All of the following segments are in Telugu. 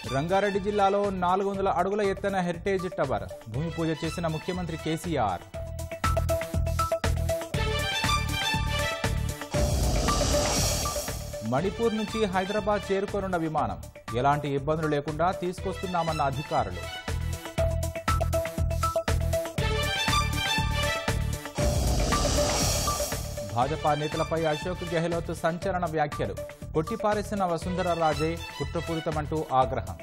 రంగారెడ్డి జిల్లాలో నాలుగు వందల అడుగుల ఎత్తైన హెరిటేజ్ టవర్ భూమి పూజ చేసిన ముఖ్యమంత్రి కేసీఆర్ మణిపూర్ నుంచి హైదరాబాద్ చేరుకోనున్న విమానం ఎలాంటి ఇబ్బందులు లేకుండా తీసుకొస్తున్నామన్న అధికారులు భాజపా నేతలపై అశోక్ గెహ్లోత్ సంచలన వ్యాఖ్యలు కొట్టిపారేసిన వసుంధర రాజే కుట్రపూరితమంటూ ఆగ్రహం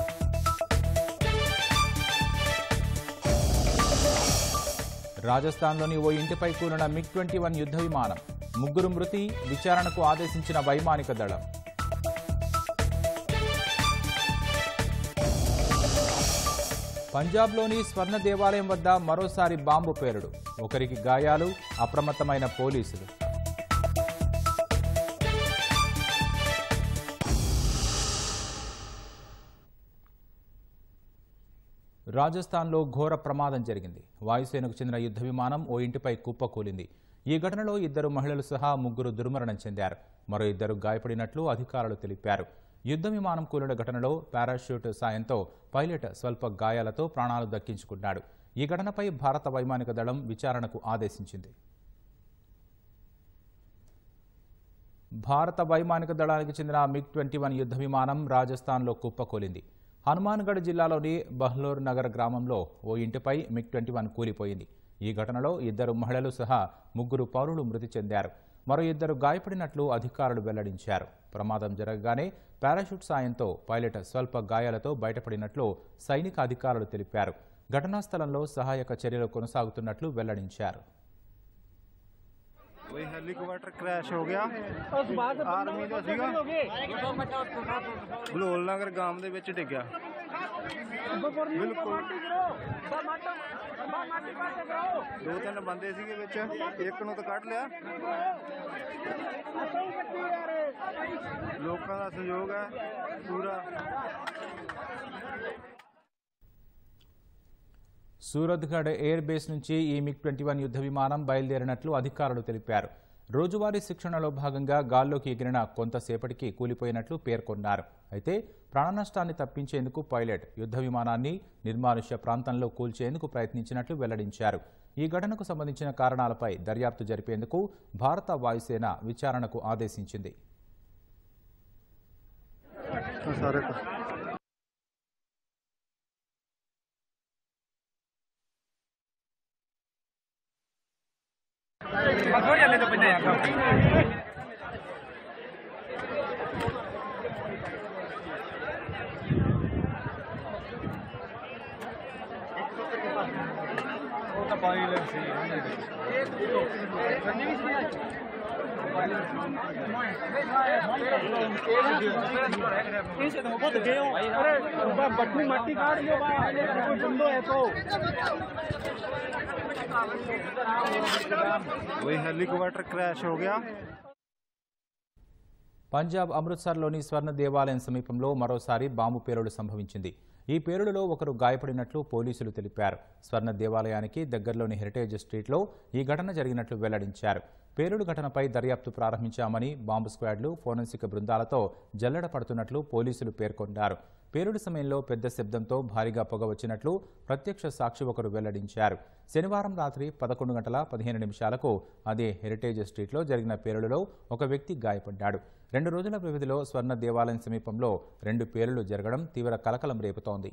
రాజస్థాన్లోని ఓ ఇంటిపై కూలిన మిగ్ ట్వంటీ వన్ యుద్ధ విమానం ముగ్గురు మృతి విచారణకు ఆదేశించిన వైమానిక దళం పంజాబ్లోని స్వర్ణ దేవాలయం వద్ద మరోసారి బాంబు పేలుడు ఒకరికి గాయాలు అప్రమత్తమైన పోలీసులు రాజస్థాన్లో ఘోర ప్రమాదం జరిగింది వాయుసేనకు చెందిన యుద్ధ విమానం ఓ ఇంటిపై కుప్పకూలింది ఈ ఘటనలో ఇద్దరు మహిళలు సహా ముగ్గురు దుర్మరణం చెందారు మరో ఇద్దరు గాయపడినట్లు అధికారులు తెలిపారు యుద్ధ విమానం కూలిన ఘటనలో పారాషూట్ సాయంతో పైలట్ స్వల్ప గాయాలతో ప్రాణాలు దక్కించుకున్నాడు ఈ ఘటనపై భారత వైమానిక దళం విచారణకు ఆదేశించింది భారత వైమానిక దళానికి చెందిన మిగ్ ట్వంటీ వన్ యుద్ధ విమానం రాజస్థాన్లో కుప్పకూలింది హనుమాన్గఢ్ జిల్లాలోని బహ్లోర్ నగర్ గ్రామంలో ఓ ఇంటిపై మిగ్ ట్వంటీ వన్ కూలిపోయింది ఈ ఘటనలో ఇద్దరు మహిళలు సహా ముగ్గురు పౌరులు మృతి చెందారు మరో ఇద్దరు గాయపడినట్లు అధికారులు వెల్లడించారు ప్రమాదం జరగగానే పారాషూట్ సాయంతో పైలట్ స్వల్ప గాయాలతో బయటపడినట్లు సైనిక అధికారులు తెలిపారు ఘటనా స్థలంలో సహాయక చర్యలు కొనసాగుతున్నట్లు వెల్లడించారు वही हेलीकॉप्टर क्रैश हो गया ਆਰਮੀ ਦਾ ਸੀਗਾ ਬਲੋਲ ਨਗਰ ਗਾਮ ਦੇ ਵਿੱਚ ਡਿੱਗਿਆ ਬਿਲਕੁਲ ਦੋ ਤਿੰਨ ਬੰਦੇ ਸੀਗੇ ਵਿੱਚ ਇੱਕ ਨੂੰ ਤਾਂ ਕੱਢ ਲਿਆ ਲੋਕਾਂ ਦਾ ਸਹਿਯੋਗ ਹੈ ਪੂਰਾ సూరత్గఢ్ ఎయిర్ బేస్ నుంచి ఈ మిగ్ ట్వంటీ వన్ యుద్ధ విమానం బయలుదేరినట్లు అధికారులు తెలిపారు రోజువారీ శిక్షణలో భాగంగా గాల్లోకి ఎగిరిన కొంతసేపటికి కూలిపోయినట్లు పేర్కొన్నారు అయితే ప్రాణనష్టాన్ని తప్పించేందుకు పైలట్ యుద్ధ విమానాన్ని నిర్మానుష్య ప్రాంతంలో కూల్చేందుకు ప్రయత్నించినట్లు వెల్లడించారు ఈ ఘటనకు సంబంధించిన కారణాలపై దర్యాప్తు జరిపేందుకు భారత వాయుసేన విచారణకు ఆదేశించింది ਸਾਰੇ बटनी मट्टी काट लो कोई बंदो है तो वही हेलीकॉप्टर क्रैश हो गया పంజాబ్ అమృత్సర్లోని స్వర్ణ దేవాలయం సమీపంలో మరోసారి బాంబు పేలుడు సంభవించింది ఈ పేలుడులో ఒకరు గాయపడినట్లు పోలీసులు తెలిపారు స్వర్ణ దేవాలయానికి దగ్గరలోని హెరిటేజ్ స్ట్రీట్లో ఈ ఘటన జరిగినట్లు వెల్లడించారు పేలుడు ఘటనపై దర్యాప్తు ప్రారంభించామని బాంబు స్క్వాడ్లు ఫోరెన్సిక్ బృందాలతో జల్లెడ పడుతున్నట్లు పోలీసులు పేర్కొన్నారు పేలుడు సమయంలో పెద్ద శబ్దంతో భారీగా పొగ వచ్చినట్లు ప్రత్యక్ష సాక్షి ఒకరు వెల్లడించారు శనివారం రాత్రి పదకొండు గంటల పదిహేను నిమిషాలకు అదే హెరిటేజ్ స్ట్రీట్లో జరిగిన పేలుడులో ఒక వ్యక్తి గాయపడ్డాడు రెండు రోజుల వ్యవధిలో స్వర్ణ దేవాలయం సమీపంలో రెండు పేలుళ్లు జరగడం తీవ్ర కలకలం రేపుతోంది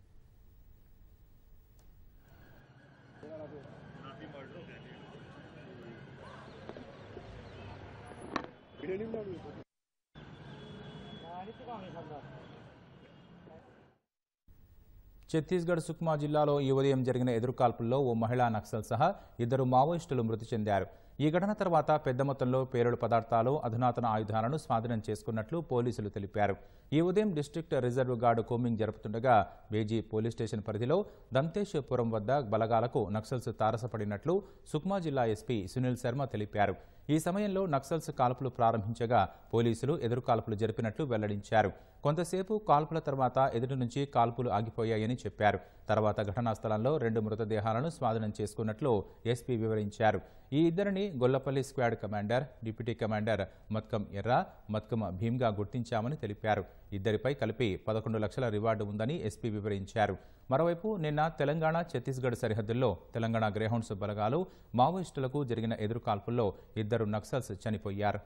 ఛత్తీస్గఢ్ సుక్మా జిల్లాలో ఈ ఉదయం జరిగిన ఎదురుకాల్పుల్లో ఓ మహిళా నక్సల్ సహా ఇద్దరు మావోయిస్టులు మృతి చెందారు ఈ ఘటన తర్వాత పెద్ద మొత్తంలో పేలుడు పదార్థాలు అధునాతన ఆయుధాలను స్వాధీనం చేసుకున్నట్లు పోలీసులు తెలిపారు ఈ ఉదయం డిస్ట్రిక్ట్ రిజర్వ్ గార్డు కోమింగ్ జరుపుతుండగా బేజీ పోలీస్ స్టేషన్ పరిధిలో దంతేశ్పురం వద్ద బలగాలకు నక్సల్స్ తారసపడినట్లు సుక్మా జిల్లా ఎస్పీ సునీల్ శర్మ తెలిపారు ఈ సమయంలో నక్సల్స్ కాల్పులు ప్రారంభించగా పోలీసులు ఎదురు కాల్పులు జరిపినట్లు వెల్లడించారు కొంతసేపు కాల్పుల తర్వాత ఎదుటి నుంచి కాల్పులు ఆగిపోయాయని చెప్పారు తర్వాత ఘటనా స్థలంలో రెండు మృతదేహాలను స్వాధీనం చేసుకున్నట్లు ఎస్పీ వివరించారు ఈ ఇద్దరిని Gollapalli squad commander deputy commander Madkam Erra Madkam భీమ్గా గుర్తించామని తెలిపారు ఇద్దరిపై కలిపి పదకొండు లక్షల రివార్డు ఉందని ఎస్పీ వివరించారు మరోవైపు నిన్న తెలంగాణ ఛత్తీస్గఢ్ సరిహద్దుల్లో తెలంగాణ గ్రేహౌండ్స్ బలగాలు మావోయిస్టులకు జరిగిన ఎదురు కాల్పుల్లో ఇద్దరు నక్సల్స్ చనిపోయారు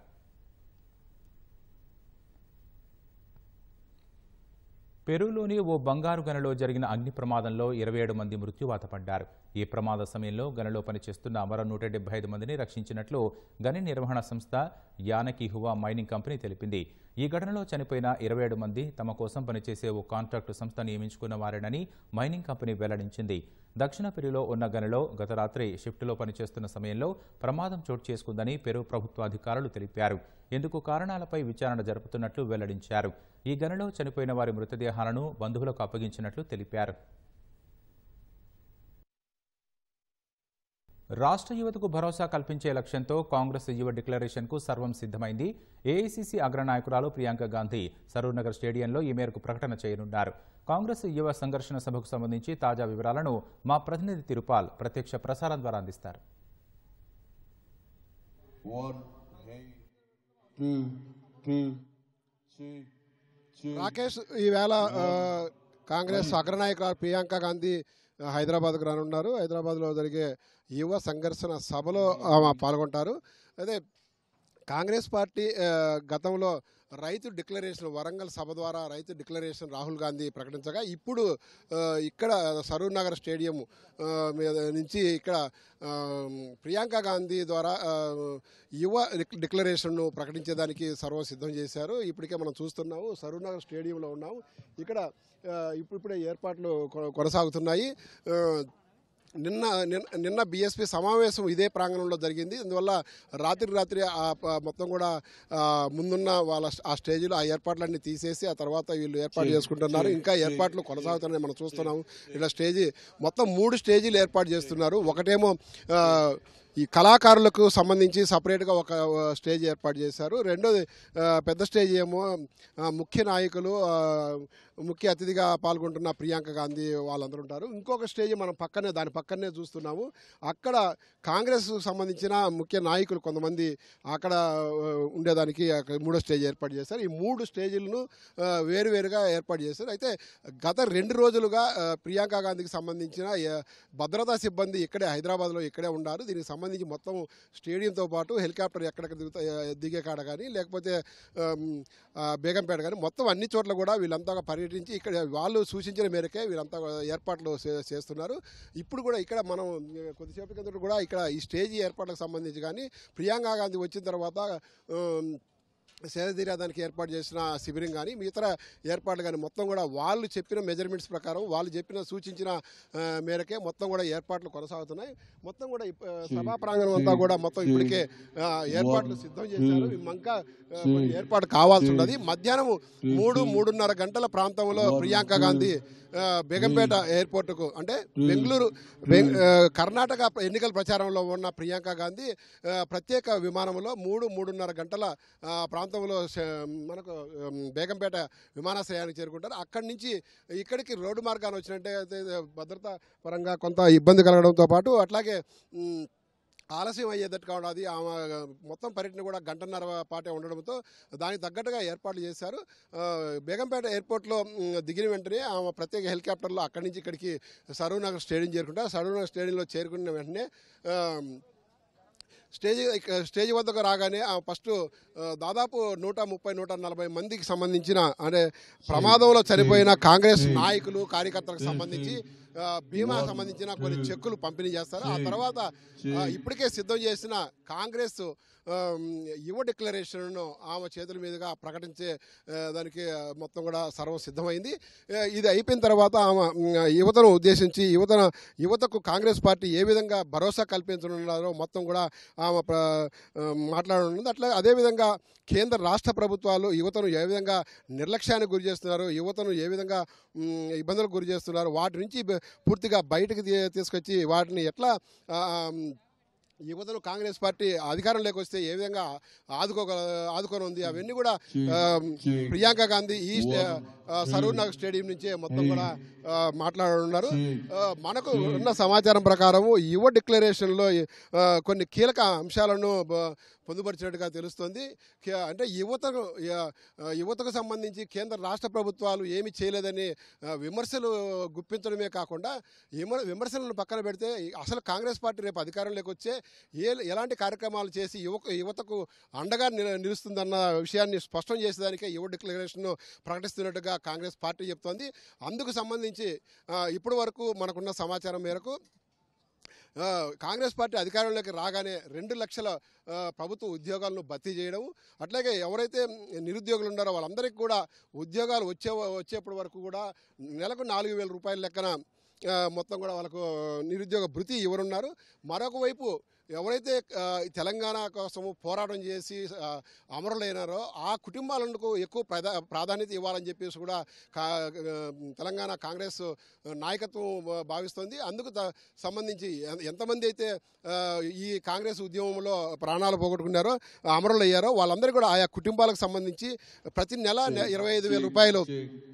పెరూలోని ఓ బంగారు గనిలో జరిగిన అగ్ని ప్రమాదంలో ఇరవై ఏడు మంది మృత్యువాత పడ్డారు ఈ ప్రమాద సమయంలో గనిలో పనిచేస్తున్న మరో నూట డెబ్బై ఐదు మందిని రక్షించినట్లు గని నిర్వహణ సంస్థ యానకి హువా మైనింగ్ కంపెనీ తెలిపింది ఈ ఘటనలో చనిపోయిన ఇరవై ఏడు మంది తమ కోసం పనిచేసే ఓ కాంట్రాక్టు సంస్థ నియమించుకున్న వారేనని మైనింగ్ కంపెనీ వెల్లడించింది దక్షిణ పెరులో ఉన్న గనిలో గత రాత్రి షిఫ్టులో పనిచేస్తున్న సమయంలో ప్రమాదం చోటు చేసుకుందని పెరు ప్రభుత్వ అధికారులు తెలిపారు ఇందుకు కారణాలపై విచారణ జరుపుతున్నట్లు వెల్లడించారు ఈ గనిలో చనిపోయిన వారి మృతదేహాలను బంధువులకు అప్పగించినట్లు తెలిపారు రాష్ట్ర యువతకు భరోసా కల్పించే లక్ష్యంతో కాంగ్రెస్ యువ డిక్లరేషన్కు సర్వం సిద్ధమైంది ఏఐసీసీ అగ్రనాయకురాలు ప్రియాంక గాంధీ సరూర్నగర్ స్టేడియంలో ఈ మేరకు ప్రకటన చేయనున్నారు కాంగ్రెస్ యువ సంఘర్షణ సభకు సంబంధించి తాజా వివరాలను మా ప్రతినిధి తిరుపాల్ ప్రత్యక్ష ప్రసారం ద్వారా అందిస్తారు One, hey, two, two, three, two. Rakesh ఈవేళ ఆ, కాంగ్రెస్ అగ్రనాయకురాలు ప్రియాంక గాంధీ ఆ, హైదరాబాద్కు రానున్నారు హైదరాబాద్లో జరిగే యువ సంఘర్షణ సభలో ఆమె పాల్గొంటారు అదే కాంగ్రెస్ పార్టీ ఆ, గతంలో రైతు డిక్లరేషన్ వరంగల్ సభ ద్వారా రైతు డిక్లరేషన్ రాహుల్ గాంధీ ప్రకటించగా ఇప్పుడు ఆ, ఇక్కడ సరూర్ నగర్ స్టేడియం ఆ, మీద నుంచి ఇక్కడ ఆ, ప్రియాంక గాంధీ ద్వారా ఆ, యువ డిక్- డిక్లరేషన్ను ప్రకటించేదానికి సర్వం సిద్ధం చేశారు ఇప్పటికే మనం చూస్తున్నాము సరూర్ నగర్ స్టేడియంలో ఉన్నాము ఇక్కడ ఆ, ఇప్పుడిప్పుడే ఏర్పాట్లు కొ- కొనసాగుతున్నాయి ఆ, నిన్న నిన్న నిన్న బీఎస్పీ సమావేశం ఇదే ప్రాంగణంలో జరిగింది అందువల్ల రాత్రి రాత్రి ఆ ప- మొత్తం కూడా ఆ, ముందున్న వాళ్ళ స్- ఆ స్టేజ్లో ఆ ఏర్పాట్లన్నీ తీసేసి ఆ తర్వాత వీళ్ళు ఏర్పాటు చేసుకుంటున్నారు ఇంకా ఏర్పాట్లు కొనసాగుతున్నాయి మనం చూస్తున్నాము ఇలా స్టేజీ మొత్తం మూడు స్టేజీలు ఏర్పాటు చేస్తున్నారు ఒకటేమో ఆ, ఈ కళాకారులకు సంబంధించి సపరేట్గా ఒక ఆ, స్టేజ్ ఏర్పాటు చేశారు రెండోది ఆ, పెద్ద స్టేజ్ ఏమో ఆ, ముఖ్య నాయకులు ఆ, ముఖ్య అతిథిగా పాల్గొంటున్న ప్రియాంక గాంధీ వాళ్ళందరూ ఉంటారు ఇంకొక స్టేజ్ మనం పక్కనే దాని పక్కనే చూస్తున్నాము అక్కడ కాంగ్రెస్ సంబంధించిన ముఖ్య నాయకులు కొంతమంది అక్కడ ఆ, ఉండేదానికి అక్కడ మూడో స్టేజ్ ఏర్పాటు చేశారు ఈ మూడు స్టేజీలను ఆ, వేరువేరుగా ఏర్పాటు చేశారు అయితే గత రెండు రోజులుగా ఆ, ప్రియాంక గాంధీకి సంబంధించిన ఆ, భద్రతా సిబ్బంది ఇక్కడే హైదరాబాద్లో ఇక్కడే ఉన్నారు దీనికి సంబంధించి మొత్తం స్టేడియంతో పాటు హెలికాప్టర్ ఎక్కడికి దిగుతా దిగే కాడ కానీ లేకపోతే ఆమ్, ఆ, బేగంపేట కానీ మొత్తం అన్ని చోట్ల కూడా వీళ్ళంతా పర్యటించి ఇక్కడ వాళ్ళు సూచించిన మేరకే వీళ్ళంతా ఏర్పాట్లు చే- చేస్తున్నారు ఇప్పుడు కూడా ఇక్కడ మనం ఆ, కొద్దిసేపటి కింద కూడా ఇక్కడ ఈ స్టేజీ ఏర్పాట్లకు సంబంధించి కానీ ప్రియాంక గాంధీ వచ్చిన తర్వాత ఆమ్, సేదతీరేదానికి ఏర్పాటు చేసిన శిబిరం కానీ మిగతా ఏర్పాట్లు కానీ మొత్తం కూడా వాళ్ళు చెప్పిన మెజర్మెంట్స్ ప్రకారం వాళ్ళు చెప్పిన సూచించిన ఆ, మేరకే మొత్తం కూడా ఏర్పాట్లు కొనసాగుతున్నాయి మొత్తం కూడా ఇప్ప- ఆ, సభా ప్రాంగణం అంతా కూడా మొత్తం ఇప్పటికే ఆ, ఏర్పాట్లు సిద్ధం చేశారు ఇంకా ఆ, కొన్ని ఏర్పాటు కావాల్సి ఉన్నది మధ్యాహ్నం మూడు మూడున్నర గంటల ప్రాంతంలో ప్రియాంక గాంధీ ఆ, బేగంపేట ఎయిర్పోర్టుకు అంటే బెంగళూరు బెంగ- ఆ, కర్ణాటక ఎన్నికల ప్రచారంలో ఉన్న ప్రియాంక గాంధీ ఆ, ప్రత్యేక విమానంలో మూడు మూడున్నర గంటల ఆ, ప్రాంతంలో శ- మనకు ఉమ్, బేగంపేట విమానాశ్రయానికి చేరుకుంటారు అక్కడి నుంచి ఇక్కడికి రోడ్డు మార్గాన్ని వచ్చినట్టే అయితే భద్రతా పరంగా కొంత ఇబ్బంది కలగడంతో పాటు అట్లాగే ఉమ్, ఆలస్యం అయ్యేటట్టుగా ఉన్నది ఆమె మొత్తం పర్యటన కూడా గంటన్నర పాటే ఉండడంతో దానికి తగ్గట్టుగా ఏర్పాట్లు చేశారు ఆ, బేగంపేట ఎయిర్పోర్ట్లో ఉమ్, దిగిన వెంటనే ఆమె ప్రత్యేక హెలికాప్టర్లో అక్కడి నుంచి ఇక్కడికి సరూర్ నగర్ స్టేడియం చేరుకుంటారు సరూర్ నగర్ స్టేడియంలో చేరుకున్న వెంటనే ఆ, స్టేజ్ ఇక స్టేజ్ వద్దకు రాగానే ఆ ఫస్ట్ ఆ, దాదాపు నూట ముప్పై నూట నలభై మందికి సంబంధించిన అంటే ప్రమాదంలో చనిపోయిన కాంగ్రెస్ నాయకులు కార్యకర్తలకు సంబంధించి ఆ, బీమా సంబంధించిన కొన్ని చెక్కులు పంపిణీ చేస్తారు ఆ తర్వాత ఆ, ఇప్పటికే సిద్ధం చేసిన కాంగ్రెస్ ఆ, యువ డిక్లరేషన్ను ఆమె చేతుల మీదుగా ప్రకటించే ఆ, దానికి ఆ, మొత్తం కూడా సర్వం సిద్ధమైంది ఆ, ఇది అయిపోయిన తర్వాత ఆమె ఉమ్, యువతను ఉద్దేశించి యువతన యువతకు కాంగ్రెస్ పార్టీ ఏ విధంగా భరోసా కల్పించనున్నారో మొత్తం కూడా ఆమె ప్ర- ఆ, మాట్లాడనుంది అట్లా అదేవిధంగా కేంద్ర రాష్ట్ర ప్రభుత్వాలు యువతను ఏ విధంగా నిర్లక్ష్యానికి గురి చేస్తున్నారు యువతను ఏ విధంగా ఉమ్, ఇబ్బందులకు గురి చేస్తున్నారు వాటి నుంచి బ- పూర్తిగా బయటకు తీ- తీసుకొచ్చి వాటిని ఎట్లా ఆ, యువతను కాంగ్రెస్ పార్టీ అధికారంలోకి వస్తే ఏ విధంగా ఆదుకోగల ఆదుకొని ఉంది అవన్నీ కూడా ఆ, ప్రియాంక గాంధీ ఈ స్టే- ఆ, సరూర్ నగర్ స్టేడియం నుంచే మొత్తం కూడా ఆ, మాట్లాడనున్నారు ఆ, మనకు ఉన్న సమాచారం ప్రకారం యువ డిక్లరేషన్లో ఆ, కొన్ని కీలక అంశాలను బ- పొందుపరిచినట్టుగా తెలుస్తుంది కే- అంటే యువతకు య- యువతకు సంబంధించి కేంద్ర రాష్ట్ర ప్రభుత్వాలు ఏమి చేయలేదని ఆ, విమర్శలు గుప్పించడమే కాకుండా విమ- విమర్శలను పక్కన పెడితే అసలు కాంగ్రెస్ పార్టీ రేపు అధికారంలోకి వచ్చే ఏ ఎలాంటి కార్యక్రమాలు చేసి యువక యువతకు అండగా నిల- నిలుస్తుందన్న విషయాన్ని స్పష్టం చేసేదానికే యువ డిక్లరేషన్ ప్రకటిస్తున్నట్టుగా కాంగ్రెస్ పార్టీ చెప్తోంది అందుకు సంబంధించి ఆ, ఇప్పటి వరకు మనకున్న సమాచారం మేరకు ఆ, కాంగ్రెస్ పార్టీ అధికారంలోకి రాగానే రెండు లక్షల ఆ, ప్రభుత్వ ఉద్యోగాలను భర్తీ చేయడం అట్లాగే ఎవరైతే నిరుద్యోగులు ఉన్నారో వాళ్ళందరికీ కూడా ఉద్యోగాలు వచ్చే వచ్చేప్పటి వరకు కూడా నెలకు నాలుగు వేల రూపాయల లెక్కన ఆ, మొత్తం కూడా వాళ్ళకు నిరుద్యోగ భృతి ఇవ్వనున్నారు మరొక వైపు ఎవరైతే ఆ, ఈ తెలంగాణ కోసము పోరాటం చేసి ఆ, అమరులైనారో ఆ కుటుంబాలకు ఎక్కువ ప్రధా ప్రాధాన్యత ఇవ్వాలని చెప్పేసి కూడా కా ఆ, తెలంగాణ కాంగ్రెస్ నాయకత్వం భావిస్తుంది అందుకు త- సంబంధించి ఎ- ఎంతమంది అయితే ఆ, ఈ కాంగ్రెస్ ఉద్యమంలో ప్రాణాలు పోగొట్టుకున్నారో అమరులు అయ్యారో వాళ్ళందరూ కూడా ఆయా కుటుంబాలకు సంబంధించి ప్రతి నెల నె- ఇరవై ఐదు వేల రూపాయలు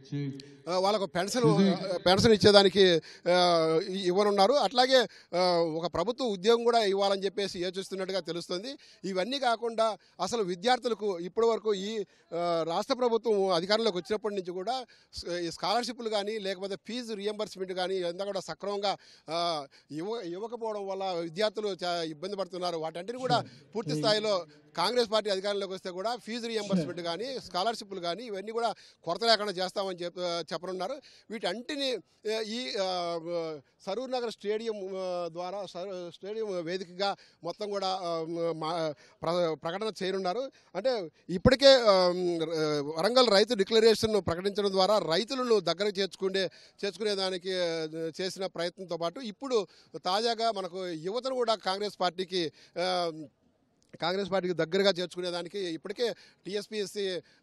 ఆ, వాళ్ళకు పెన్షన్ పెన్షన్ ఇచ్చేదానికి ఆ, ఇ- ఇవ్వనున్నారు అట్లాగే ఆ, ఒక ప్రభుత్వ ఉద్యోగం కూడా ఇవ్వాలని చెప్పేసి యోచిస్తున్నట్టుగా తెలుస్తుంది ఇవన్నీ కాకుండా అసలు విద్యార్థులకు ఇప్పటి వరకు ఈ ఆ, రాష్ట్ర ప్రభుత్వం అధికారంలోకి వచ్చినప్పటి నుంచి కూడా స- ఈ స్కాలర్షిప్లు కానీ లేకపోతే ఫీజు రియంబర్స్మెంట్ కానీ ఇదంతా కూడా సక్రమంగా ఆ, ఇవ్వ ఇవ్వకపోవడం వల్ల విద్యార్థులు చాలా ఇబ్బంది పడుతున్నారు వాటన్నిటిని కూడా పూర్తి స్థాయిలో కాంగ్రెస్ పార్టీ అధికారంలోకి వస్తే కూడా ఫీజు రియంబర్స్మెంట్ కానీ స్కాలర్షిప్లు కానీ ఇవన్నీ కూడా కొరత లేకుండా చేస్తామని చెప్ చెప్పనున్నారు వీటంటిని ఆ, ఈ ఆ, సరూర్ నగర్ స్టేడియం ఆ, ద్వారా సరూ- స్టేడియం వేదికగా మొత్తం కూడా ఆ, మా ప్ర- ప్రకటన చేయనున్నారు అంటే ఇప్పటికే ఆ, వరంగల్ రైతు డిక్లరేషన్ ప్రకటించడం ద్వారా రైతులను దగ్గరకు చేర్చుకునే చేర్చుకునే దానికి ఆ, చేసిన ప్రయత్నంతో పాటు ఇప్పుడు తాజాగా మనకు యువతను కూడా కాంగ్రెస్ పార్టీకి ఆ, కాంగ్రెస్ పార్టీకి దగ్గరగా చేర్చుకునేదానికి ఇప్పటికే టీఎస్పీఎస్సీ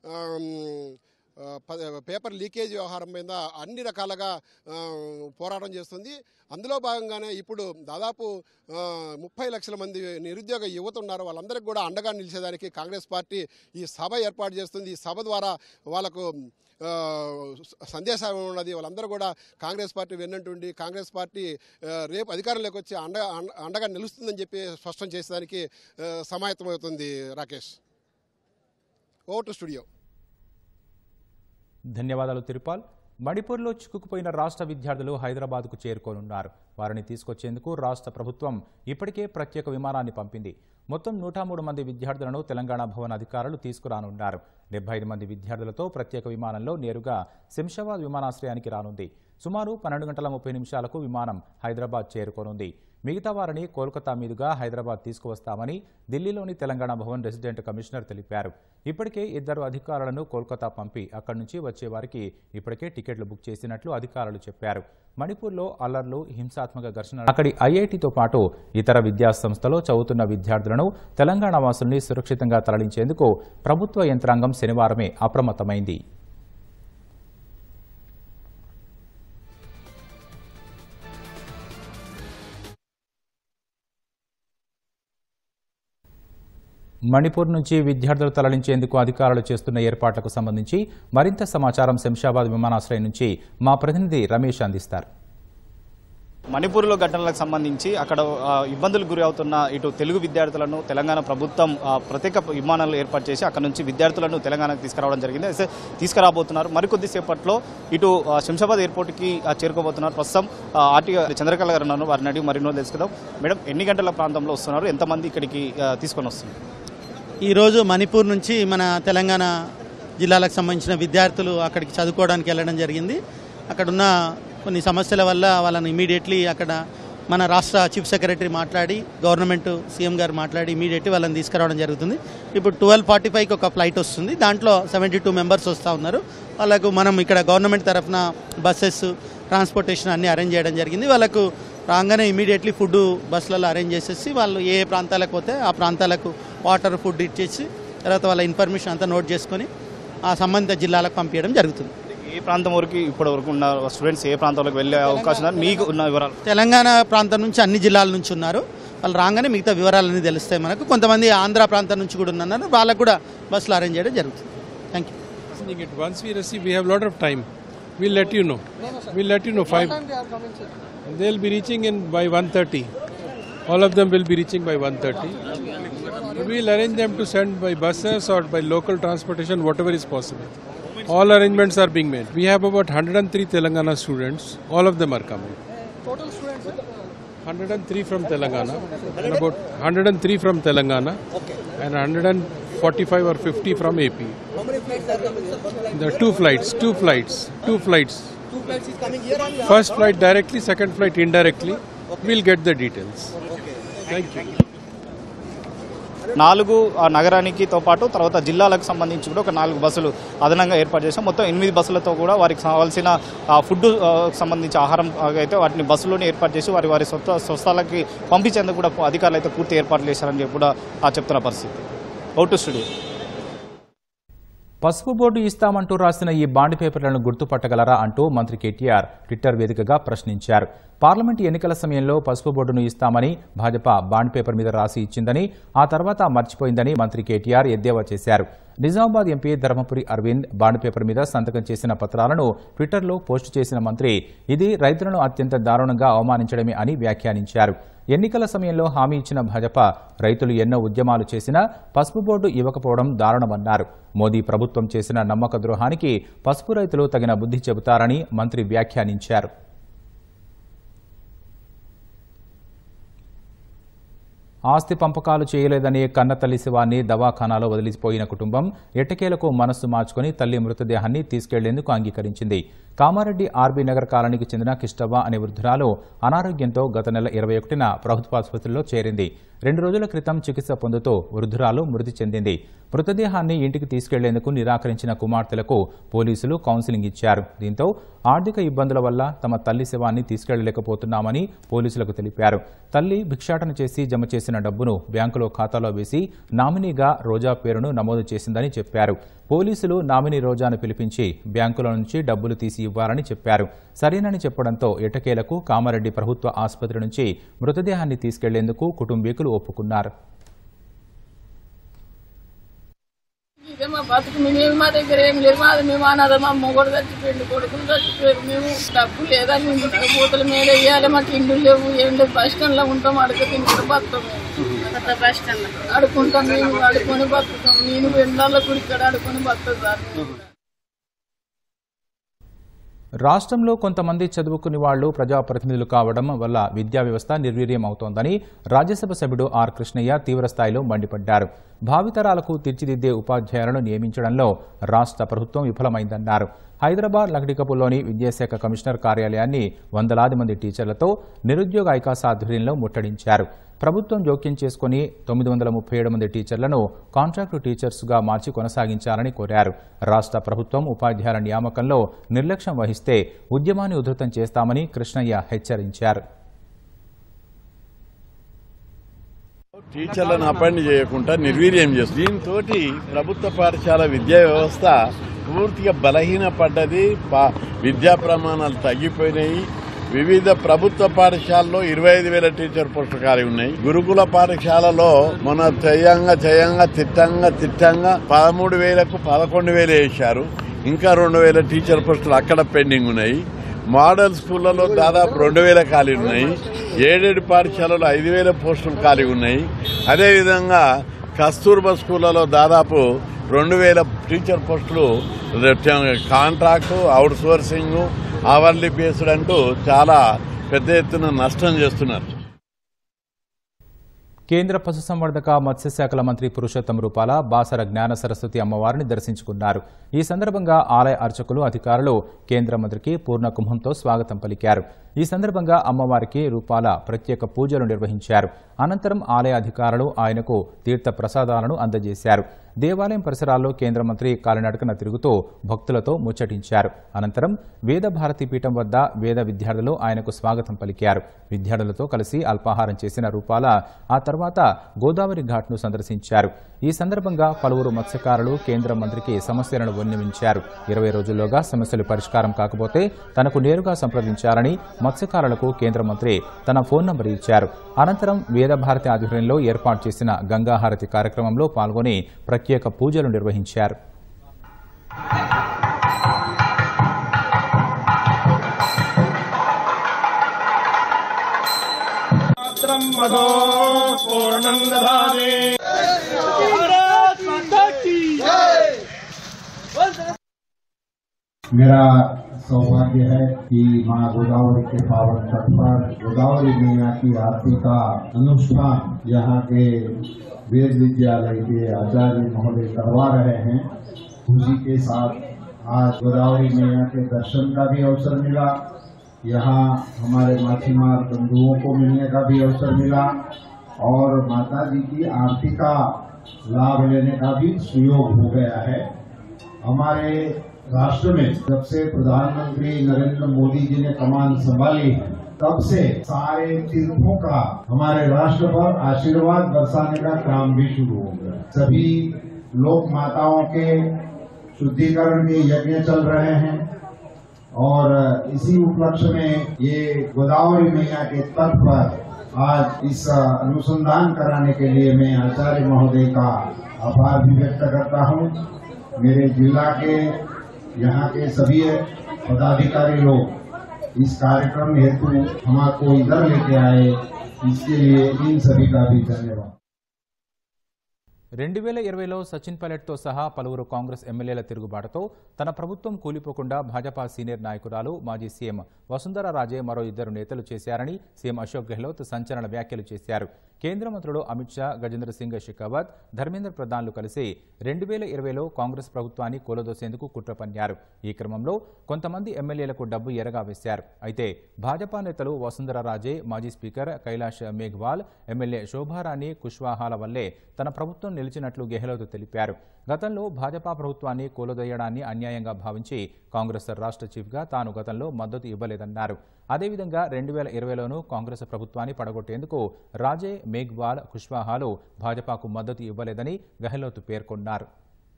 పేపర్ లీకేజ్ వ్యవహారం మీద అన్ని రకాలుగా ఆ, పోరాటం చేస్తుంది అందులో భాగంగానే ఇప్పుడు దాదాపు ఆ, ముప్పై లక్షల మంది నిరుద్యోగ యువత ఉన్నారు వాళ్ళందరికీ కూడా అండగా నిలిచేదానికి కాంగ్రెస్ పార్టీ ఈ సభ ఏర్పాటు చేస్తుంది ఈ సభ ద్వారా వాళ్ళకు ఆ, సందేశం ఉన్నది వాళ్ళందరూ కూడా కాంగ్రెస్ పార్టీ వెన్నంటుండి కాంగ్రెస్ పార్టీ ఆ, రేపు అధికారంలోకి వచ్చి అండ అండ- అండగా నిలుస్తుందని చెప్పి స్పష్టం చేసేదానికి ఆ, సమాయత్తమవుతుంది రాకేష్ ఓవర్ టు స్టూడియో ధన్యవాదాలు తిరుపాల్ మణిపూర్లో చిక్కుకుపోయిన రాష్ట్ర విద్యార్థులు హైదరాబాద్కు చేరుకోనున్నారు వారిని తీసుకొచ్చేందుకు రాష్ట్ర ప్రభుత్వం ఇప్పటికే ప్రత్యేక విమానాన్ని పంపింది మొత్తం నూట మూడు మంది విద్యార్థులను తెలంగాణ భవన్ అధికారులు తీసుకురానున్నారు డెబ్బై ఐదు మంది విద్యార్థులతో ప్రత్యేక విమానంలో నేరుగా శంషాబాద్ విమానాశ్రయానికి రానుంది సుమారు పన్నెండు గంటల ముప్పై నిమిషాలకు విమానం హైదరాబాద్ చేరుకోనుంది మిగతా వారిని కోల్కతా మీదుగా హైదరాబాద్ తీసుకువస్తామని ఢిల్లీలోని తెలంగాణ భవన్ రెసిడెంట్ కమిషనర్ తెలిపారు ఇప్పటికే ఇద్దరు అధికారులను కోల్కతా పంపి అక్కడి నుంచి వచ్చే వారికి ఇప్పటికే టికెట్లు బుక్ చేసినట్లు అధికారులు చెప్పారు మణిపూర్లో అల్లర్లు హింసాత్మక ఘర్షణ అక్కడి ఐఐటితో పాటు ఇతర విద్యా సంస్థలో చదువుతున్న విద్యార్థులను తెలంగాణ వాసుల్ని సురక్షితంగా తరలించేందుకు ప్రభుత్వ యంత్రాంగం శనివారమే అప్రమత్తమైంది మణిపూర్ నుంచి విద్యార్థులు తరలించేందుకు అధికారులు చేస్తున్న ఏర్పాట్లకు సంబంధించి మరింత సమాచారం శంషాబాద్ విమానాశ్రయం నుంచి మా ప్రతినిధి రమేష్ అందిస్తారు మణిపూర్లో ఘటనలకు సంబంధించి అక్కడ ఆ, ఇబ్బందులకు గురి అవుతున్న ఇటు తెలుగు విద్యార్థులను తెలంగాణ ప్రభుత్వం ఆ, ప్రత్యేక విమానాలు ఏర్పాటు చేసి అక్కడ నుంచి విద్యార్థులను తెలంగాణకు తీసుకురావడం జరిగింది అయితే తీసుకురాబోతున్నారు మరికొద్ది సేపట్లో ఇటు ఆ, శంషాబాద్ ఎయిర్పోర్ట్కి ఆ, చేరుకోబోతున్నారు ప్రస్తుతం ఆ, ఆర్టీ చంద్రకళ గారు ఉన్నారు వారిని అడిగి మరిన్నో తెలుసుకుందాం మేడం ఎన్ని గంటల ప్రాంతంలో వస్తున్నారు ఎంతమంది ఇక్కడికి ఆ, తీసుకొని వస్తున్నారు ఈరోజు మణిపూర్ నుంచి మన తెలంగాణ జిల్లాలకు సంబంధించిన విద్యార్థులు అక్కడికి చదువుకోవడానికి వెళ్ళడం జరిగింది అక్కడున్న కొన్ని సమస్యల వల్ల వాళ్ళని ఇమీడియట్లీ అక్కడ మన రాష్ట్ర చీఫ్ సెక్రటరీ మాట్లాడి గవర్నమెంట్ సీఎం గారు మాట్లాడి ఇమీడియట్లీ వాళ్ళని తీసుకురావడం జరుగుతుంది ఇప్పుడు ట్వెల్వ్ ఫార్టీ ఫైవ్కి ఒక ఫ్లైట్ వస్తుంది దాంట్లో సెవెంటీ టూ మెంబర్స్ వస్తూ ఉన్నారు వాళ్ళకు మనం ఇక్కడ గవర్నమెంట్ తరఫున బస్సెస్ ట్రాన్స్పోర్టేషన్ అన్ని అరేంజ్ చేయడం జరిగింది వాళ్ళకు రాగానే ఇమీడియట్లీ ఫుడ్ బస్సులలో అరేంజ్ చేసేసి వాళ్ళు ఏ ఏ ప్రాంతాలకు పోతే ఆ ప్రాంతాలకు వాటర్ ఫుడ్ ఇచ్చేసి తర్వాత వాళ్ళ ఇన్ఫర్మేషన్ అంతా నోట్ చేసుకొని ఆ సంబంధిత జిల్లాలకు పంపించడం జరుగుతుంది ఏ ప్రాంతం వరకు ఇప్పటి వరకు ఉన్న స్టూడెంట్స్ ఏ ప్రాంతాలకు వెళ్ళే అవకాశం ఉందని మీకు ఉన్న వివరాలు తెలంగాణ ప్రాంతం నుంచి అన్ని జిల్లాల నుంచి ఉన్నారు వాళ్ళు రాగానే మిగతా వివరాలన్నీ తెలుస్తాయి మనకు కొంతమంది ఆంధ్ర ప్రాంతం నుంచి కూడా ఉన్నారు వాళ్ళకు కూడా బస్సులు అరేంజ్ చేయడం జరుగుతుంది thank you listening it. Once we receive, we have a lot of time. We'll let you know. We'll let you know. Five. They'll be reaching in by 1:30. All of them will be reaching by 1:30. We'll arrange them to send by buses or by local transportation, whatever is possible. All arrangements are being made. We have about 103 Telangana students. All of them are coming. Total students 103 from Telangana, and about 103 from Telangana, and 145 or 50 from AP. How many flights are coming, sir? There are two flights, two flights, two flights. Two flights is coming here only. First flight directly, second flight indirectly. We'll get the details. Thank you. నాలుగు ఆ, నగరానికితో పాటు తర్వాత జిల్లాలకు సంబంధించి కూడా ఒక నాలుగు బస్సులు అదనంగా ఏర్పాటు చేశాం మొత్తం ఎనిమిది బస్సులతో కూడా వారికి కావాల్సిన ఆ, ఫుడ్ ఆ, సంబంధించి ఆహారం ఆ, అయితే వాటిని బస్సులోనే ఏర్పాటు చేసి వారి వారి సొంత స్వస్థలకి పంపించేందుకు కూడా అధికారులు అయితే పూర్తి ఏర్పాట్లు చేశారని చెప్పి కూడా ఆ, చెప్తున్న పరిస్థితి అవుట్ స్టూడియో పసుపు బోర్డు ఇస్తామంటూ రాసిన ఈ బాండ్ పేపర్లను గుర్తుపట్టగలరా అంటూ మంత్రి కేటీఆర్ ట్విట్టర్ వేదికగా ప్రశ్నించారు పార్లమెంటు ఎన్నికల సమయంలో పసుపు బోర్డును ఇస్తామని భాజపా బాండ్ పేపర్ మీద రాసి ఇచ్చిందని ఆ తర్వాత మర్చిపోయిందని మంత్రి కేటీఆర్ ఎద్దేవా చేశారు Nizamabad MP Dharmapuri Arvind bond paper మీద సంతకం చేసిన పత్రాలను ట్విట్టర్లో పోస్టు చేసిన మంత్రి ఇది రైతులను అత్యంత దారుణంగా అవమానించడమే అని వ్యాఖ్యానించారు ఎన్నికల సమయంలో హామీ ఇచ్చిన భాజపా రైతులు ఎన్నో ఉద్యమాలు చేసినా పసుపు బోర్డు ఇవ్వకపోవడం దారుణమన్నారు మోదీ ప్రభుత్వం చేసిన నమ్మక ద్రోహానికి పసుపు రైతులు తగిన బుద్ధి చెబుతారని మంత్రి వ్యాఖ్యానించారు ఆస్తి పంపకాలు చేయలేదని కన్నతల్లి శివాన్ని దవాఖానాలో వదిలిపోయిన కుటుంబం ఎట్టకేలకు మనస్సు మార్చుకుని తల్లి మృతదేహాన్ని తీసుకెళ్లేందుకు అంగీకరించింది కామారెడ్డి ఆర్బీ నగర్ కాలనీకి చెందిన కిష్టవ్వ అనే వృద్ధురాలు అనారోగ్యంతో గత నెల ఇరవై ఒకటిన ప్రభుత్వాసుపత్రిలో చేరింది రెండు రోజుల క్రితం చికిత్స పొందుతూ వృద్ధురాలు మృతి చెందింది మృతదేహాన్ని ఇంటికి తీసుకెళ్లేందుకు నిరాకరించిన కుమార్తెలకు పోలీసులు కౌన్సిలింగ్ ఇచ్చారు దీంతో ఆర్థిక ఇబ్బందుల వల్ల తమ తల్లి శవాన్ని తీసుకెళ్లలేకపోతున్నామని పోలీసులకు తెలిపారు తల్లి భిక్షాటన చేసి జమ చేసిన డబ్బును బ్యాంకులో ఖాతాలో వేసి నామినీగా రోజా పేరును నమోదు చేసిందని చెప్పారు పోలీసులు నామినీ రోజాను పిలిపించి బ్యాంకుల నుంచి డబ్బులు తీసి ఇవ్వాలని చెప్పారు సరేనని చెప్పడంతో ఎటకేలకు కామారెడ్డి ప్రభుత్వ ఆసుపత్రి నుంచి మృతదేహాన్ని తీసుకెళ్లేందుకు కుటుంబీకులు ఒప్పుకున్నారు ఇదే మా బతుకు మేమేమి మా దగ్గర ఏం లేదు మాది మేము అన్నది మా మొగడు చచ్చిపోయిండు కొడుకులు చచ్చిపోయారు మేము డబ్బు లేదా మేము ఇంట్లో పూతల మీద వేయాలి మాకు ఇండ్లు లేవు ఏం లేవు బస్ స్టాండ్ లో ఉంటాం అడుగు తింటాం బతాం మేము బస్ స్టాండ్ అడుకుంటాం మేము అడుకొని బతుకుతాం నేను ఎండాల కూడా ఇక్కడ అడుకొని బతాం సార్ మేము. రాష్ట్రంలో కొంతమంది చదువుకుని వాళ్లు ప్రజాప్రతినిధులు కావడం వల్ల విద్యా వ్యవస్థ నిర్వీర్యం అవుతోందని రాజ్యసభ సభ్యుడు ఆర్ కృష్ణయ్య తీవ్రస్థాయిలో మండిపడ్డారు భావితరాలకు తీర్చిదిద్దే ఉపాధ్యాయులను నియమించడంలో రాష్ట్ర ప్రభుత్వం విఫలమైందన్నారు హైదరాబాద్ లక్డికపుల్లోని విద్యాశాఖ కమిషనర్ కార్యాలయాన్ని వందలాది మంది టీచర్లతో నిరుద్యోగ ఐకాస ఆధ్వర్యంలో ముట్టడించారు ప్రభుత్వం జోక్యం చేసుకుని తొమ్మిది వందల ముప్పై ఏడు మంది టీచర్లను కాంట్రాక్టు టీచర్స్గా మార్చి కొనసాగించాలని కోరారు రాష్ట్ర ప్రభుత్వం ఉపాధ్యాయుల నియామకంలో నిర్లక్ష్యం వహిస్తే ఉద్యమాన్ని ఉధృతం చేస్తామని కృష్ణయ్య హెచ్చరించారు టీచర్లను అపాయింట్ చేయకుండా నిర్వీర్యం చేస్తుంది దీంతో ప్రభుత్వ పాఠశాల విద్యా వ్యవస్థ పూర్తిగా బలహీనపడ్డది పా- విద్యా ప్రమాణాలు తగ్గిపోయినాయి వివిధ ప్రభుత్వ పాఠశాలలో ఇరవై ఐదు వేల టీచర్ పోస్టులు ఖాళీ ఉన్నాయి గురుకుల పాఠశాలలో మన చేయంగా చేయంగా తిట్టంగా తిట్టంగా పదమూడు వేలకు పదకొండు వేలు వేశారు ఇంకా రెండు వేల టీచర్ పోస్టులు అక్కడ పెండింగ్ ఉన్నాయి మోడల్ స్కూళ్లలో దాదాపు రెండు వేల ఖాళీ ఉన్నాయి ఏడేడు పాఠశాలలో ఐదు వేల పోస్టులు ఖాళీ ఉన్నాయి అదేవిధంగా కస్తూర్బా స్కూళ్లలో దాదాపు రెండు వేల టీచర్ పోస్టులు contract outsourcing hourly based అంటూ చాలా పెద్ద ఎత్తున నష్టం చేస్తున్నారు కేంద్ర పశుసంవర్ధక మత్స్యశాఖల మంత్రి పురుషోత్తం రూపాల బాసర జ్ఞాన సరస్వతి అమ్మవారిని దర్శించుకున్నారు ఈ సందర్భంగా ఆలయ అర్చకులు అధికారులు కేంద్ర మంత్రికి పూర్ణ కుంభంతో స్వాగతం పలికారు ఈ సందర్భంగా అమ్మవారికి రూపాల ప్రత్యేక పూజలు నిర్వహించారు అనంతరం ఆలయ అధికారులు ఆయనకు తీర్థ ప్రసాదాలను అందజేశారు దేవాలయం పరిసరాల్లో కేంద్ర మంత్రి కాలినడకన తిరుగుతూ భక్తులతో ముచ్చటించారు అనంతరం వేద భారతి పీఠం వద్ద వేద విద్యార్థులు ఆయనకు స్వాగతం పలికారు విద్యార్థులతో కలిసి అల్పాహారం చేసిన రూపాల ఆ తర్వాత గోదావరి ఘాట్ను సందర్శించారు ఈ సందర్భంగా పలువురు మత్స్యకారులు కేంద్ర మంత్రికి సమస్యలను విన్నవించారు ఇరవై రోజుల్లోగా సమస్యలు పరిష్కారం కాకపోతే తనకు నేరుగా సంప్రదించాలని మత్స్యకారులకు కేంద్ర మంత్రి తన ఫోన్ నంబర్ ఇచ్చారు అనంతరం వేదభారతి ఆధ్వర్యంలో ఏర్పాటు చేసిన గంగాహారతి కార్యక్రమంలో పాల్గొని ప్రత్యేక పూజలు నిర్వహించారు मेरा सौभाग्य है कि माँ गोदावरी के पावन तट पर गोदावरी मैया की आरती का अनुष्ठान यहाँ के वेद विद्यालय के आचार्य महोदय करवा रहे हैं खुशी के साथ आज गोदावरी मैया के दर्शन का भी अवसर मिला यहाँ हमारे माछीमार बंधुओं को मिलने का भी अवसर मिला और माता जी की आरती का लाभ लेने का भी सुयोग हो गया है हमारे राष्ट्र में जब से प्रधानमंत्री नरेंद्र मोदी जी ने कमान संभाली है तब से सारे तीर्थों का हमारे राष्ट्र पर आशीर्वाद बरसाने का काम भी शुरू हो गया सभी लोक माताओं के शुद्धिकरण के यज्ञ चल रहे हैं और इसी उपलक्ष्य में ये गोदावरी मैया के तट पर आज इस अनुसंधान कराने के लिए मैं आचार्य महोदय का आभार भी व्यक्त करता हूँ मेरे जिला के यहाँ के सभी पदाधिकारी लोग इस कार्यक्रम हेतु हमारे इधर लेके आए इसके लिए इन सभी का भी धन्यवाद రెండు వేల ఇరవైలో సచిన్ పైలట్తో సహా పలువురు కాంగ్రెస్ ఎమ్మెల్యేల తిరుగుబాటుతో తన ప్రభుత్వం కూలిపోకుండా భాజపా సీనియర్ నాయకురాలు మాజీ సీఎం వసుంధర రాజే మరో ఇద్దరు నేతలు చేశారని సీఎం అశోక్ గెహ్లోత్ సంచలన వ్యాఖ్యలు చేశారు కేంద్ర మంత్రులు అమిత్ షా గజేంద్ర సింగ్ షెకావత్ ధర్మేంద్ర ప్రధాన్లు కలిసి రెండు వేల ఇరవైలో కాంగ్రెస్ ప్రభుత్వాన్ని కూలదోసేందుకు కుట్ర పన్నారు ఈ క్రమంలో కొంతమంది ఎమ్మెల్యేలకు డబ్బు ఎరగా వేశారు అయితే భాజపా నేతలు వసుంధర రాజే మాజీ స్పీకర్ కైలాష్ మేఘ్వాల్ ఎమ్మెల్యే శోభారాణి కుష్వాహాల వల్లే తన ప్రభుత్వం నిలిచినట్లు గెహ్లోత్ తెలిపారు గతంలో భాజపా ప్రభుత్వాన్ని కూలదోయడాన్ని అన్యాయంగా భావించి కాంగ్రెస్ రాష్ట్ర చీఫ్గా తాను గతంలో మద్దతు ఇవ్వలేదన్నారు అదేవిధంగా రెండు వేల ఇరవైలోనూ కాంగ్రెస్ ప్రభుత్వాన్ని పడగొట్టేందుకు రాజే మేఘ్వాల్ కుష్వాహాలు భాజపాకు మద్దతు ఇవ్వలేదని గెహ్లోత్ పేర్కొన్నారు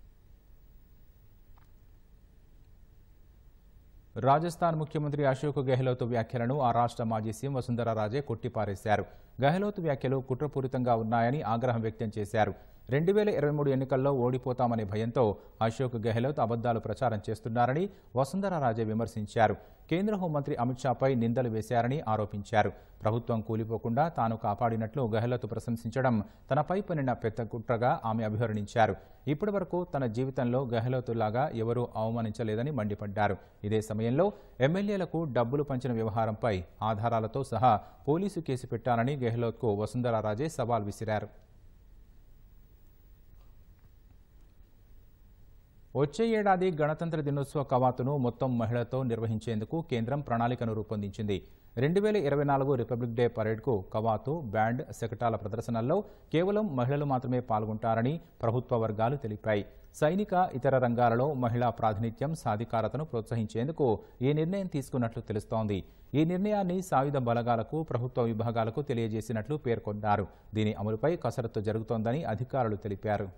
రాజస్థాన్ ముఖ్యమంత్రి అశోక్ గెహ్లోత్ వ్యాఖ్యలను ఆ రాష్ట్ర మాజీ సీఎం వసుంధర రాజే కొట్టిపారేశారు గెహ్లోత్ వ్యాఖ్యలు కుట్రపూరితంగా ఉన్నాయని ఆగ్రహం వ్యక్తం చేశారు రెండు వేల ఇరవై మూడు ఎన్నికల్లో ఓడిపోతామనే భయంతో అశోక్ గెహ్లోత్ అబద్దాలు ప్రచారం చేస్తున్నారని వసుంధర రాజే విమర్శించారు కేంద్ర హోంమంత్రి అమిత్ షాపై నిందలు వేశారని ఆరోపించారు ప్రభుత్వం కూలిపోకుండా తాను కాపాడినట్లు గెహ్లోత్ ప్రశంసించడం తనపై పనిన పెద్ద కుట్రగా ఆమె అభివర్ణించారు ఇప్పటి వరకు తన జీవితంలో గెహ్లోత్ లాగా ఎవరూ అవమానించలేదని మండిపడ్డారు ఇదే సమయంలో ఎమ్మెల్యేలకు డబ్బులు పంచిన వ్యవహారంపై ఆధారాలతో సహా పోలీసు కేసు పెట్టాలని గెహ్లోత్కు వసుంధర రాజే సవాల్ విసిరారు వచ్చే ఏడాది గణతంత్ర దినోత్సవ కవాతును మొత్తం మహిళలతో నిర్వహించేందుకు కేంద్రం ప్రణాళికను రూపొందించింది రెండు వేల ఇరవై నాలుగు రిపబ్లిక్ డే పరేడ్కు కవాతు బ్యాండ్ శకటాల ప్రదర్శనల్లో కేవలం మహిళలు మాత్రమే పాల్గొంటారని ప్రభుత్వ వర్గాలు తెలిపాయి సైనిక ఇతర రంగాలలో మహిళా ప్రాతినిధ్యం సాధికారతను ప్రోత్సహించేందుకు ఈ నిర్ణయం తీసుకున్నట్లు తెలుస్తోంది ఈ నిర్ణయాన్ని సాయుధ బలగాలకు ప్రభుత్వ విభాగాలకు తెలియజేసినట్లు పేర్కొన్నారు దీని అమలుపై కసరత్తు జరుగుతోందని అధికారులు తెలిపారు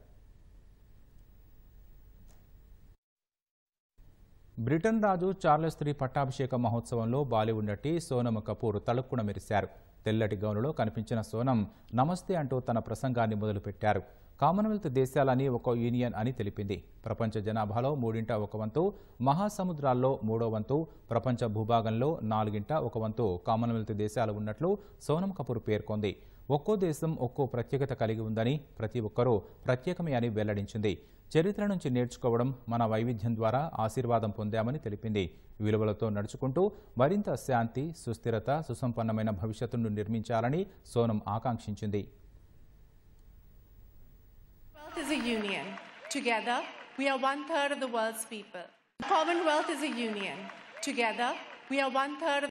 బ్రిటన్ రాజు చార్లెస్ త్రీ పట్టాభిషేక మహోత్సవంలో బాలీవుడ్ నటి సోనమ్ కపూర్ తలుక్కున మెరిశారు తెల్లటి గౌనులో కనిపించిన సోనం నమస్తే అంటూ తన ప్రసంగాన్ని మొదలుపెట్టారు కామన్వెల్త్ దేశాలని ఒక యూనియన్ అని తెలిపింది ప్రపంచ జనాభాలో మూడింట ఒక వంతు మహాసముద్రాల్లో మూడో వంతు ప్రపంచ భూభాగంలో నాలుగింట ఒక వంతు కామన్వెల్త్ దేశాలు ఉన్నట్లు సోనం కపూర్ పేర్కొంది ఒక్కో దేశం ఒక్కో ప్రత్యేకత కలిగి ఉందని ప్రతి ఒక్కరూ ప్రత్యేకమే అని వెల్లడించింది చరిత్ర నుంచి నేర్చుకోవడం మన వైవిధ్యం ద్వారా ఆశీర్వాదం పొందామని తెలిపింది విలువలతో నడుచుకుంటూ మరింత శాంతి సుస్థిరత సుసంపన్నమైన భవిష్యత్తును నిర్మించాలని Sonam ఆకాంక్షించింది Commonwealth is a union. Together, we are one third of the world's people. Commonwealth is a union. Together, we are one third of